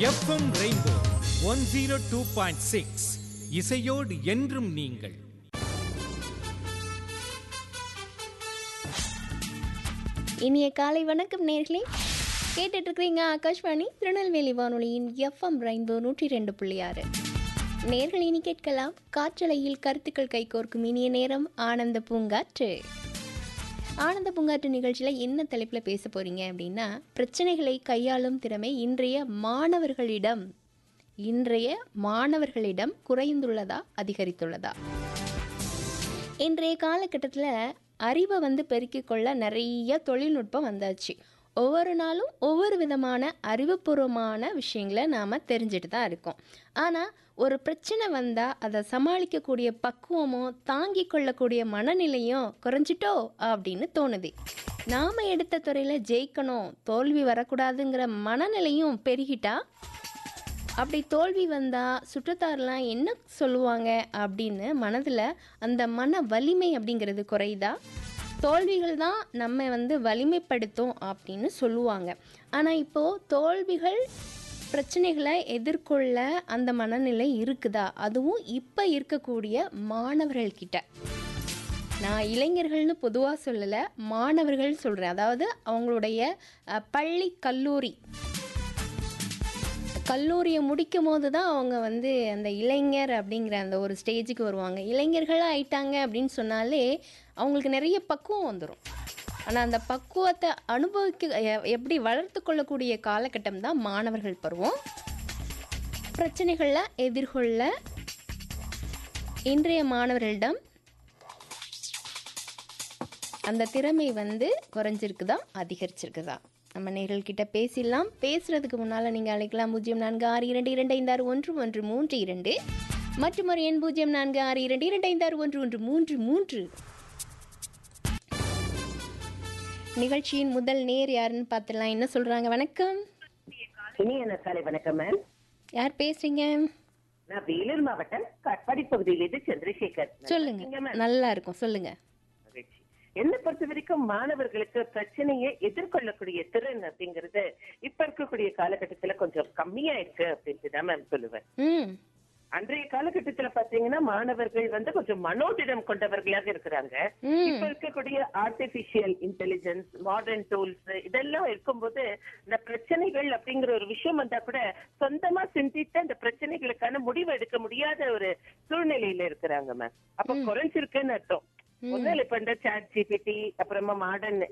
FM rainbow one zero two point six இசையோடு என்றும் நீங்கள் இனிய காலை வணக்கம் நேர்களே கேட்டுட்டு இருக்கிறீங்க ஆகாஷ்வாணி திருநெல்வேலி வானொலியின் எஃப்எம் ரெயின்போ நூற்றி ரெண்டு புள்ளி ஆறு நேர்கள் இனி கேட்கலாம் காற்றலையில் கருத்துக்கள் கைகோர்க்கும் இனிய நேரம் ஆனந்த பூங்காற்று ஆனந்த பூங்காற்று நிகழ்ச்சியில் என்ன தலைப்பில் பேச போறீங்க அப்படின்னா பிரச்சனைகளை கையாளும் திறமை இன்றைய மாணவர்களிடம் இன்றைய மாணவர்களிடம் குறைந்துள்ளதா அதிகரித்துள்ளதா இன்றைய காலகட்டத்தில் அறிவை வந்து பெருக்கிக் கொள்ள நிறைய தொழில்நுட்பம் வந்தாச்சு ஒவ்வொரு நாளும் ஒவ்வொரு விதமான அறிவுபூர்வமான விஷயங்களை நாம் தெரிஞ்சுட்டு தான் இருக்கோம் ஆனால் ஒரு பிரச்சனை வந்தால் அதை சமாளிக்கக்கூடிய பக்குவமோ தாங்கிக் கொள்ளக்கூடிய மனநிலையும் குறைஞ்சிட்டோ அப்படின்னு தோணுது நாம் எடுத்த துறையில் ஜெயிக்கணும் தோல்வி வரக்கூடாதுங்கிற மனநிலையும் பெருகிட்டா அப்படி தோல்வி வந்தால் சுற்றத்தாரெலாம் என்ன சொல்லுவாங்க அப்படின்னு மனதில் அந்த மன வலிமை அப்படிங்கிறது குறையுதா தோல்விகள் தான் நம்ம வந்து வலிமைப்படுத்தும் அப்படின்னு சொல்லுவாங்க ஆனால் இப்போது தோல்விகள் பிரச்சனைகளை எதிர்கொள்ள அந்த மனநிலை இருக்குதா அதுவும் இப்போ இருக்கக்கூடிய மாணவர்கள்கிட்ட நான் இளைஞர்கள்னு பொதுவாக சொல்லலை மாணவர்கள் சொல்கிறேன் அதாவது அவங்களுடைய அஹ், பள்ளி கல்லூரி கல்லூரியை முடிக்கும் போது தான் அவங்க வந்து அந்த இளைஞர் அப்படிங்கிற அந்த ஒரு ஸ்டேஜுக்கு வருவாங்க இளைஞர்களாக ஆயிட்டாங்க அப்படின்னு சொன்னாலே அவங்களுக்கு நிறைய பக்குவம் வந்துடும் ஆனால் அந்த பக்குவத்தை அனுபவிக்க எ- எப்படி வளர்த்து கொள்ளக்கூடிய காலகட்டம் தான் மாணவர்கள் பருவம் பிரச்சனைகளை எதிர்கொள்ள இன்றைய மாணவர்களிடம் அந்த திறமை வந்து குறைஞ்சிருக்குதா அதிகரிச்சிருக்குதா நம்ம நேர்கள்கிட்ட பேசிடலாம் பேசுறதுக்கு முன்னால் நீங்கள் அழைக்கலாம் பூஜ்ஜியம் நான்கு ஆறு இரண்டு இரண்டு ஐந்து ஆறு ஒன்று ஒன்று மூன்று இரண்டு மற்றும் ஒரு எண் பூஜ்ஜியம் நான்கு ஆறு இரண்டு இரண்டு ஐந்து ஆறு ஒன்று ஒன்று மூன்று மூன்று நிகழ்ச்சியின் முதல் நேர் யாருன்னு பார்த்துடலாம் என்ன சொல்றாங்க வணக்கம் இனிய நற்காலை வணக்கம் மேம் யார் பேசுறீங்க நான் வேலூர் மாவட்டம் காட்பாடி பகுதியிலிருந்து சந்திரசேகர் நல்லா சொல்லுங்க இருக்கீங்க, ma'am? நல்லா இருக்கும் சொல்லுங்க மகிழ்ச்சி. என்னை பொறுத்த வரைக்கும் மாணவர்களுக்கு பிரச்சனையை எதிர்கொள்ளக்கூடிய திறன் அப்படிங்கறது இப்ப இருக்கக்கூடிய காலகட்டத்துல கொஞ்சம் கம்மியா இருக்கு அப்படின்ட்டு தான் மேம் சொல்லுவேன் ம் அன்றைய காலகட்டத்துல பாத்தீங்கன்னா மாணவர்கள் வந்து கொஞ்சம் மனோதிடம் கொண்டவர்களாக இருக்கிறாங்க ம். இப்ப இருக்கக்கூடிய ஆர்டிபிஷியல் இன்டெலிஜென்ஸ் மாடர்ன் டூல்ஸ் இதெல்லாம் இருக்கும்போது இந்த பிரச்சனைகள் அப்படிங்கிற ஒரு விஷயம் வந்தா கூட சொந்தமா சிந்தித்து அந்த பிரச்சனைகளுக்கான முடிவு எடுக்க முடியாத ஒரு சூழ்நிலையில இருக்கிறாங்க மேம் அப்ப குறைஞ்சிருக்குன்னு அர்த்தம் ஒன்னும் இப்ப இந்த சாட் ஜிபிடி அப்புறமா மாடர்ன்